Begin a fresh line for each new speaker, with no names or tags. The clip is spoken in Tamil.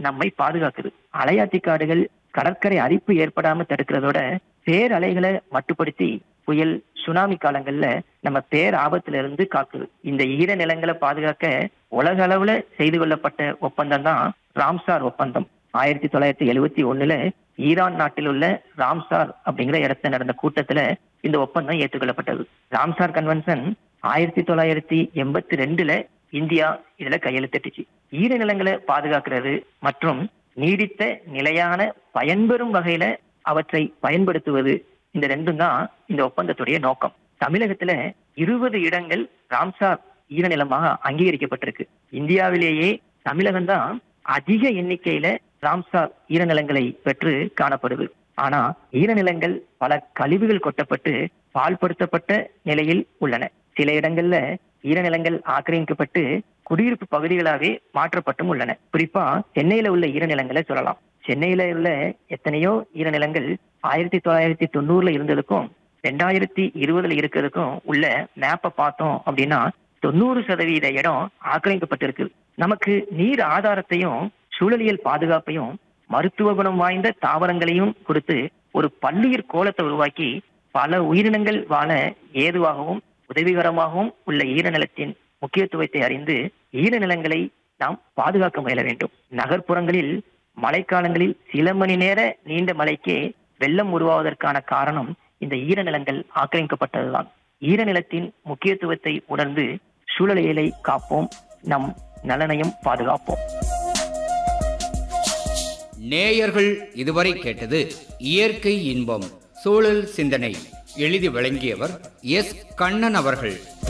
நம்மை பாதுகாக்குது அலையாத்தி காடுகள் கடற்கரை அரிப்பு ஏற்படாம தடுக்கிறதோட பேரலைகளை மட்டுப்படுத்தி புயல் சுனாமி காலங்கள்ல நம்ம பேர் ஆபத்துல இருந்து காக்குது இந்த ஈர நிலங்களை பாதுகாக்க உலக அளவுல செய்து கொள்ளப்பட்ட ஒப்பந்தம் தான் ராம்சார் ஒப்பந்தம் ஆயிரத்தி தொள்ளாயிரத்தி எழுவத்தி ஒண்ணுல ஈரான் நாட்டில் உள்ள ராம்சார் அப்படிங்கிற இடத்துல நடந்த கூட்டத்துல இந்த ஒப்பந்தம் ஏற்றுக்கொள்ளப்பட்டது ராம்சார் கன்வென்ஷன் ஆயிரத்தி தொள்ளாயிரத்தி எண்பத்தி ரெண்டுல இந்தியா இதுல கையெழுத்திட்டுச்சு ஈர நிலங்களை பாதுகாக்கிறது மற்றும் நீடித்த நிலையான பயன்பெறும் வகையில அவற்றை பயன்படுத்துவது இந்த ரெண்டும் தான் இந்த ஒப்பந்தத்துடைய நோக்கம் தமிழகத்துல இருபது இடங்கள் ராம்சார் ஈரநிலமாக அங்கீகரிக்கப்பட்டிருக்கு இந்தியாவிலேயே தமிழகம் தான் அதிக எண்ணிக்கையில ராம்சார் ஈரநிலங்களை பெற்று காணப்படுது ஆனா ஈரநிலங்கள் பல கழிவுகள் கொட்டப்பட்டு பால்படுத்தப்பட்ட நிலையில் உள்ளன சில இடங்கள்ல ஈரநிலங்கள் ஆக்கிரமிக்கப்பட்டு குடியிருப்பு பகுதிகளாகவே மாற்றப்பட்டும் உள்ளன குறிப்பா சென்னையில உள்ள ஈரநிலங்களை சொல்லலாம் சென்னையில உள்ள எத்தனையோ ஈரநிலங்கள் ஆயிரத்தி தொள்ளாயிரத்தி தொண்ணூறுல இருந்ததுக்கும் ரெண்டாயிரத்தி இருபதுல இருக்கிறதுக்கும் உள்ள மேப்பை பார்த்தோம் அப்படின்னா தொண்ணூறு சதவீத இடம் ஆக்கிரமிக்கப்பட்டிருக்கு நமக்கு நீர் ஆதாரத்தையும் சூழலியல் பாதுகாப்பையும் மருத்துவ குணம் வாய்ந்த தாவரங்களையும் கொடுத்து ஒரு பல்லுயிர் கோலத்தை உருவாக்கி பல உயிரினங்கள் வாழ ஏதுவாகவும் உதவிகரமாகவும் உள்ள ஈரநிலத்தின் முக்கியத்துவத்தை அறிந்து ஈரநிலங்களை நாம் பாதுகாக்க முயல வேண்டும் நகர்ப்புறங்களில் மழைக்காலங்களில் சில மணி நேர நீண்ட மழைக்கே வெள்ளம் உருவாவதற்கான காரணம் இந்த ஈரநிலங்கள் ஆக்கிரமிக்கப்பட்டதுதான் ஈரநிலத்தின் முக்கியத்துவத்தை உணர்ந்து சூழலியலை காப்போம் நம் நலனையும் பாதுகாப்போம்
நேயர்கள் இதுவரை கேட்டது இயற்கை இன்பம் சூழல் சிந்தனை எழுதி வழங்கியவர் எஸ் கண்ணன் அவர்கள்